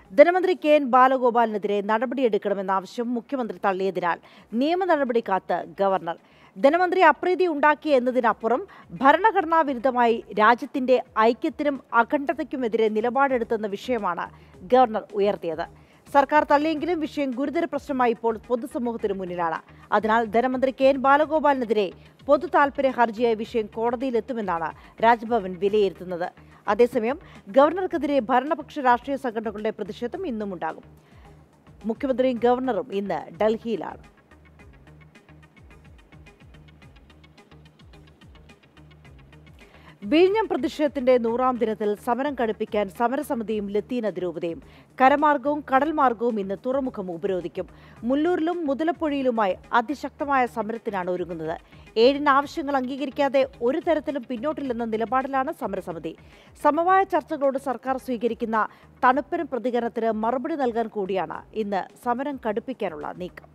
ധനമന്ത്രി K N ബാലഗോപാലിനെതിരെ നടപടിയെടുക്കണമെന്ന ആവശ്യം മുഖ്യമന്ത്രി തള്ളിയതിനാൽ നിയമ നടപടി കാത്ത് ഗവർണർ ധനമന്ത്രി അപ്രീതി ഉണ്ടാക്കി എന്നതിനപ്പുറം ഭരണഘടനാ വിരുദ്ധമായി രാജ്യത്തിന്റെ ഐക്യത്തിനും അഖണ്ഡതയ്ക്കുമെതിരെ നിലപാടെടുത്തെന്ന വിഷയമാണ് ഗവർണർ ഉയർത്തിയത് സർക്കാർ തള്ളിയെങ്കിലും വിഷയം ഗുരുതര പ്രശ്നമായി ഇപ്പോൾ പൊതുസമൂഹത്തിന് മുന്നിലാണ് അതിനാൽ ധനമന്ത്രി കെ എൻ ബാലഗോപാലിനെതിരെ പൊതു താൽപര്യ ഹർജിയായ വിഷയം കോടതിയിലെത്തുമെന്നാണ് രാജ്ഭവൻ വിലയിരുത്തുന്നത് അതേസമയം ഗവർണർക്കെതിരെ ഭരണപക്ഷ രാഷ്ട്രീയ സംഘടനകളുടെ പ്രതിഷേധം ഇന്നും ഉണ്ടാകും മുഖ്യമന്ത്രിയും ഗവർണറും ഇന്ന് ഡൽഹിയിലാണ് വിഴിഞ്ഞം പ്രതിഷേധത്തിന്റെ നൂറാം ദിനത്തിൽ സമരം കടുപ്പിക്കാൻ സമരസമിതിയും ലത്തീൻ അതിരൂപതയും കരമാർഗവും കടൽമാർഗവും ഇന്ന് തുറമുഖം ഉപരോധിക്കും മുല്ലൂരിലും മുതലപ്പുഴയിലുമായി അതിശക്തമായ സമരത്തിനാണ് ഒരുങ്ങുന്നത് ഏഴിന് ആവശ്യങ്ങൾ അംഗീകരിക്കാതെ ഒരു തരത്തിലും പിന്നോട്ടില്ലെന്ന നിലപാടിലാണ് സമരസമിതി സമവായ ചർച്ചകളോട് സർക്കാർ സ്വീകരിക്കുന്ന തണുപ്പനും പ്രതികരണത്തിന് മറുപടി നൽകാൻ കൂടിയാണ് ഇന്ന് സമരം കടുപ്പിക്കാനുള്ള നീക്കം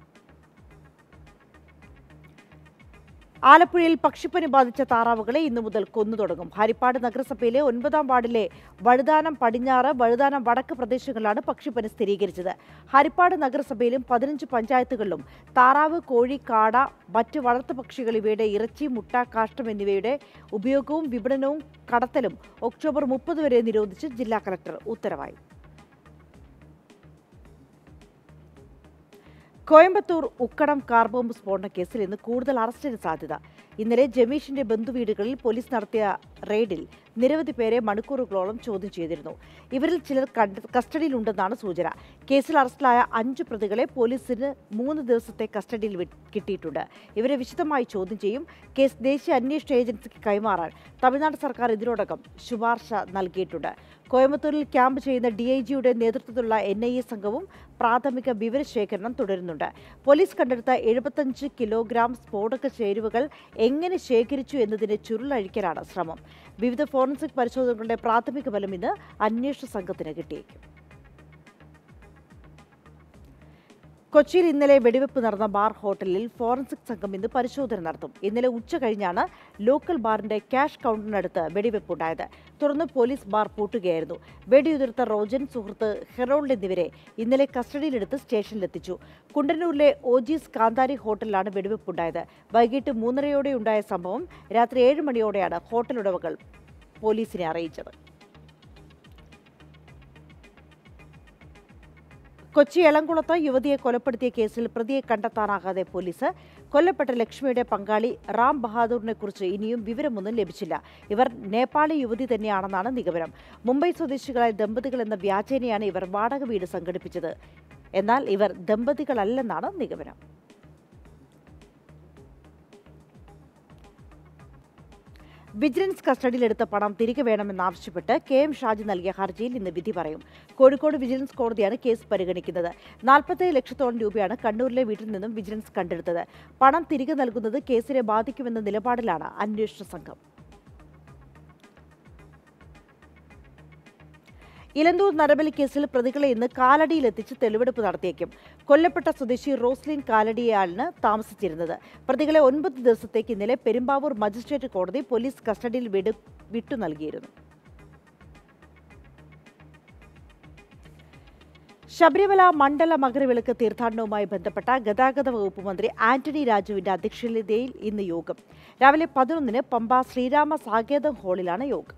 ആലപ്പുഴയിൽ പക്ഷിപ്പനി ബാധിച്ച താറാവുകളെ ഇന്നു മുതൽ കൊന്നു തുടങ്ങും ഹരിപ്പാട് നഗരസഭയിലെ ഒൻപതാം വാർഡിലെ വഴുതാനം പടിഞ്ഞാറ് വഴുതാനം വടക്ക് പ്രദേശങ്ങളിലാണ് പക്ഷിപ്പനി സ്ഥിരീകരിച്ചത് ഹരിപ്പാട് നഗരസഭയിലും പതിനഞ്ച് പഞ്ചായത്തുകളിലും താറാവ് കോഴി കാട മറ്റ് വളർത്തു പക്ഷികൾ ഇവയുടെ ഇറച്ചി മുട്ട കാഷ്ടം എന്നിവയുടെ ഉപയോഗവും വിപണനവും കടത്തലും ഒക്ടോബർ മുപ്പത് വരെ നിരോധിച്ച് ജില്ലാ കലക്ടർ ഉത്തരവായി കോയമ്പത്തൂർ ഉക്കടം കാർ ബോംബ് സ്ഫോടന കേസിൽ ഇന്ന് കൂടുതൽ അറസ്റ്റിന് സാധ്യത ഇന്നലെ ജമീഷിന്റെ ബന്ധുവീടുകളിൽ പോലീസ് നടത്തിയ റെയ്ഡിൽ നിരവധി പേരെ മണിക്കൂറുകളോളം ചോദ്യം ചെയ്തിരുന്നു ഇവരിൽ ചിലർ കണ്ട- കസ്റ്റഡിയിലുണ്ടെന്നാണ് സൂചന കേസിൽ അറസ്റ്റിലായ അഞ്ച് പ്രതികളെ പോലീസിന് മൂന്ന് ദിവസത്തെ കസ്റ്റഡിയിൽ വി- കിട്ടിയിട്ടുണ്ട് ഇവരെ വിശദമായി ചോദ്യം ചെയ്യും കേസ് ദേശീയ അന്വേഷണ ഏജൻസിക്ക് കൈമാറാൻ തമിഴ്നാട് സർക്കാർ ഇതിനോടകം ശുപാർശ നൽകിയിട്ടുണ്ട് കോയമ്പത്തൂരിൽ ക്യാമ്പ് ചെയ്യുന്ന ഡി ഐ ജിയുടെ നേതൃത്വത്തിലുള്ള എൻ ഐ എ സംഘവും പ്രാഥമിക വിവരശേഖരണം തുടരുന്നുണ്ട് പോലീസ് കണ്ടെടുത്ത എഴുപത്തഞ്ച് കിലോഗ്രാം സ്ഫോടക ചേരുവകൾ എങ്ങനെ ശേഖരിച്ചു എന്നതിന്റെ ചുരുളഴിക്കലാണ് ശ്രമം വിവിധ ഫോറൻസിക് പരിശോധനകളുടെ പ്രാഥമിക ഫലം ഇന്ന് അന്വേഷണ സംഘത്തിന് കിട്ടിയേക്കും കൊച്ചിയിൽ ഇന്നലെ വെടിവെപ്പ് നടന്ന ബാർ ഹോട്ടലിൽ ഫോറൻസിക് സംഘം ഇന്ന് പരിശോധന നടത്തും ഇന്നലെ ഉച്ച കഴിഞ്ഞാണ് ലോക്കൽ ബാറിന്റെ ക്യാഷ് കൗണ്ടറിനടുത്ത് വെടിവെപ്പുണ്ടായത് തുടർന്ന് പോലീസ് ബാർ പൂട്ടുകയായിരുന്നു വെടിയുതിർത്ത റോജൻ സുഹൃത്ത് ഹെറോൾഡ് എന്നിവരെ ഇന്നലെ കസ്റ്റഡിയിലെടുത്ത് സ്റ്റേഷനിലെത്തിച്ചു കുണ്ടന്നൂരിലെ ഓജീസ് കാന്താരി ഹോട്ടലിലാണ് വെടിവെപ്പുണ്ടായത് വൈകിട്ട് മൂന്നരയോടെ ഉണ്ടായ സംഭവം രാത്രി ഏഴ് മണിയോടെയാണ് ഹോട്ടൽ ഉടമകൾ പോലീസിനെ അറിയിച്ചത് കൊച്ചി എളംകുളത്ത് യുവതിയെ കൊലപ്പെടുത്തിയ കേസിൽ പ്രതിയെ കണ്ടെത്താനാകാതെ പോലീസ് കൊല്ലപ്പെട്ട ലക്ഷ്മിയുടെ പങ്കാളി റാം ബഹാദൂറിനെ കുറിച്ച് ഇനിയും വിവരമൊന്നും ലഭിച്ചില്ല ഇവർ നേപ്പാളി യുവതി തന്നെയാണെന്നാണ് നിഗമനം മുംബൈ സ്വദേശികളായ ദമ്പതികൾ എന്ന വ്യാജേനയാണ് ഇവർ വാടക വീട് സംഘടിപ്പിച്ചത് എന്നാൽ ഇവർ ദമ്പതികളല്ലെന്നാണ് നിഗമനം വിജിലൻസ് കസ്റ്റഡിയിലെടുത്ത പണം തിരികെ വേണമെന്നാവശ്യപ്പെട്ട് കെ എം ഷാജി നൽകിയ ഹർജിയിൽ ഇന്ന് വിധി പറയും കോഴിക്കോട് വിജിലൻസ് കോടതിയാണ് കേസ് പരിഗണിക്കുന്നത് നാൽപ്പത്തേഴ് ലക്ഷത്തോളം രൂപയാണ് കണ്ണൂരിലെ വീട്ടിൽ നിന്നും വിജിലൻസ് കണ്ടെടുത്തത് പണം തിരികെ നൽകുന്നത് കേസിനെ ബാധിക്കുമെന്ന നിലപാടിലാണ് അന്വേഷണ സംഘം ഇലന്തൂർ നരബലി കേസിൽ പ്രതികളെ ഇന്ന് കാലടിയിലെത്തിച്ച് തെളിവെടുപ്പ് നടത്തിയേക്കും കൊല്ലപ്പെട്ട സ്വദേശി റോസ്ലിൻ കാലടിയാളിന് താമസിച്ചിരുന്നത് പ്രതികളെ ഒൻപത് ദിവസത്തേക്ക് ഇന്നലെ പെരുമ്പാവൂർ മജിസ്ട്രേറ്റ് കോടതി പോലീസ് കസ്റ്റഡിയിൽ വിടു വിട്ടു നൽകിയിരുന്നു ശബരിമല മണ്ഡല മകരവിളക്ക് തീർത്ഥാടനവുമായി ബന്ധപ്പെട്ട ഗതാഗത വകുപ്പ് മന്ത്രി ആന്റണി രാജുവിന്റെ അധ്യക്ഷതയിൽ ഇന്ന് യോഗം രാവിലെ പതിനൊന്നിന് പമ്പ ശ്രീരാമ സാകേതം ഹാളിലാണ് യോഗം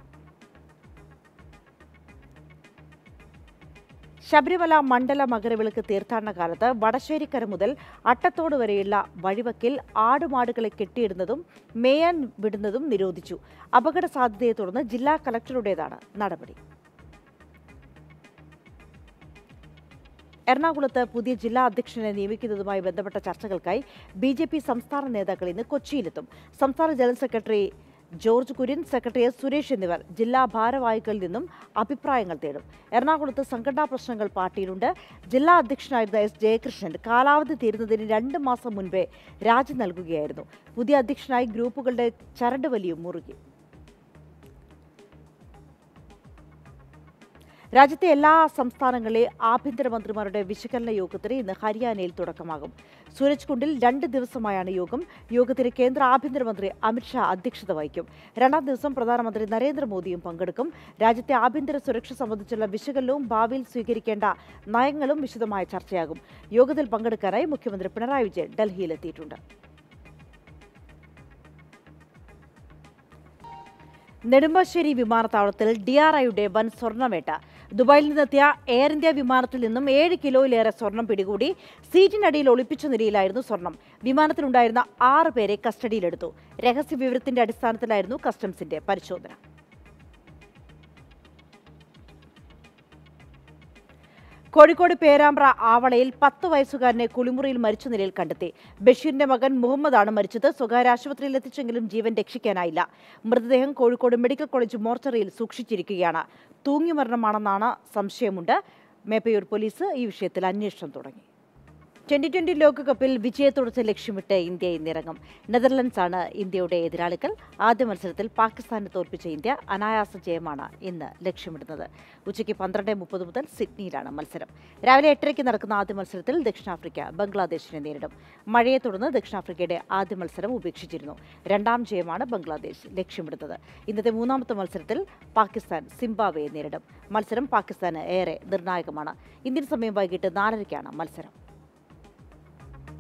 ശബരിമല മണ്ഡല മകരവിളക്ക് തീർത്ഥാടന കാലത്ത് വടശ്ശേരിക്കര മുതൽ അട്ടത്തോട് വരെയുള്ള വഴിവക്കിൽ ആടുമാടുകളെ കെട്ടിയിടുന്നതും മേയാൻ വിടുന്നതും നിരോധിച്ചു അപകട സാധ്യതയെ തുടർന്ന് ജില്ലാ കലക്ടറുടേതാണ് നടപടി എറണാകുളത്ത് പുതിയ ജില്ലാ അധ്യക്ഷനെ നിയമിക്കുന്നതുമായി ബന്ധപ്പെട്ട ചർച്ചകൾക്കായി ബി ജെ പി സംസ്ഥാന നേതാക്കൾ ഇന്ന് കൊച്ചിയിലെത്തും സംസ്ഥാന general secretary George Kurian secretary S Suresh എന്നിവർ ജില്ലാ ഭാരവാഹികളിൽ നിന്നും അഭിപ്രായങ്ങൾ തേടും എറണാകുളത്ത് സംഘടനാ പ്രശ്നങ്ങൾ പാർട്ടിയിലുണ്ട് ജില്ലാ അധ്യക്ഷനായിരുന്ന എസ് ജയകൃഷ്ണൻ കാലാവധി തീരുന്നതിന് രണ്ട് മാസം മുൻപേ രാജി നൽകുകയായിരുന്നു പുതിയ അധ്യക്ഷനായി ഗ്രൂപ്പുകളുടെ ചരട് വലിയും മുറുകി രാജ്യത്തെ എല്ലാ സംസ്ഥാനങ്ങളിലെ ആഭ്യന്തരമന്ത്രിമാരുടെ വിശകലന യോഗത്തിന് ഇന്ന് ഹരിയാനയിൽ തുടക്കമാകും സൂരജ് കുണ്ടിൽ രണ്ട് ദിവസമായാണ് യോഗം യോഗത്തിന് കേന്ദ്ര ആഭ്യന്തരമന്ത്രി അമിത്ഷാ അധ്യക്ഷത വഹിക്കും രണ്ടാം ദിവസം പ്രധാനമന്ത്രി നരേന്ദ്രമോദിയും പങ്കെടുക്കും രാജ്യത്തെ ആഭ്യന്തര സുരക്ഷ സംബന്ധിച്ചുള്ള വിശകലനവും ഭാവിയിൽ സ്വീകരിക്കേണ്ട നയങ്ങളും വിശദമായ ചർച്ചയാകും യോഗത്തിൽ പങ്കെടുക്കാനായി മുഖ്യമന്ത്രി പിണറായി വിജയൻ ഡൽഹിയിലെത്തിയിട്ടുണ്ട് നെടുമ്പാശ്ശേരി വിമാനത്താവളത്തിൽ ഡി ആർ ഐയുടെ വൻ സ്വർണ്ണവേട്ട ദുബായിൽ നിന്നെത്തിയ എയർ ഇന്ത്യ വിമാനത്തിൽ നിന്നും ഏഴ് കിലോയിലേറെ സ്വർണം പിടികൂടി സീറ്റിനടിയിൽ ഒളിപ്പിച്ച നിലയിലായിരുന്നു സ്വർണം വിമാനത്തിലുണ്ടായിരുന്ന ആറ് പേരെ കസ്റ്റഡിയിലെടുത്തു രഹസ്യ വിവരത്തിന്റെ അടിസ്ഥാനത്തിലായിരുന്നു കസ്റ്റംസിന്റെ പരിശോധന കോഴിക്കോട് പേരാമ്പ്ര ആവളയിൽ പത്ത് വയസ്സുകാരനെ കുളിമുറിയിൽ മരിച്ച നിലയിൽ കണ്ടെത്തി ബഷീറിന്റെ മകൻ മുഹമ്മദാണ് മരിച്ചത് സ്വകാര്യ ആശുപത്രിയിൽ എത്തിച്ചെങ്കിലും ജീവൻ രക്ഷിക്കാനായില്ല മൃതദേഹം കോഴിക്കോട് മെഡിക്കൽ കോളേജ് മോർച്ചറിയിൽ സൂക്ഷിച്ചിരിക്കുകയാണ് തൂങ്ങി മരണമാണെന്നാണ് സംശയമുണ്ട് മേപ്പയൂർ പോലീസ് ഈ വിഷയത്തിൽ അന്വേഷണം തുടങ്ങി ട്വന്റി ട്വന്റി ലോകകപ്പിൽ വിജയത്തുടച്ച ലക്ഷ്യമിട്ട് ഇന്ത്യ ഇന്നിറങ്ങും നെതർലൻഡ്സ് ആണ് ഇന്ത്യയുടെ എതിരാളികൾ ആദ്യ മത്സരത്തിൽ പാകിസ്ഥാനെ തോൽപ്പിച്ച ഇന്ത്യ അനായാസ ജയമാണ് ഇന്ന് ലക്ഷ്യമിടുന്നത് ഉച്ചയ്ക്ക് പന്ത്രണ്ട് മുപ്പത് മുതൽ സിഡ്നിയിലാണ് മത്സരം രാവിലെ എട്ടരയ്ക്ക് നടക്കുന്ന ആദ്യ മത്സരത്തിൽ ദക്ഷിണാഫ്രിക്ക ബംഗ്ലാദേശിനെ നേരിടും മഴയെ തുടർന്ന് ദക്ഷിണാഫ്രിക്കയുടെ ആദ്യ മത്സരം ഉപേക്ഷിച്ചിരുന്നു രണ്ടാം ജയമാണ് ബംഗ്ലാദേശ് ലക്ഷ്യമിടുന്നത് ഇന്നത്തെ മൂന്നാമത്തെ മത്സരത്തിൽ പാകിസ്ഥാൻ സിംബാബ്വെയെ നേരിടും മത്സരം പാകിസ്ഥാന് ഏറെ നിർണായകമാണ് ഇന്ത്യൻ സമയം വൈകിട്ട് നാലരയ്ക്കാണ് മത്സരം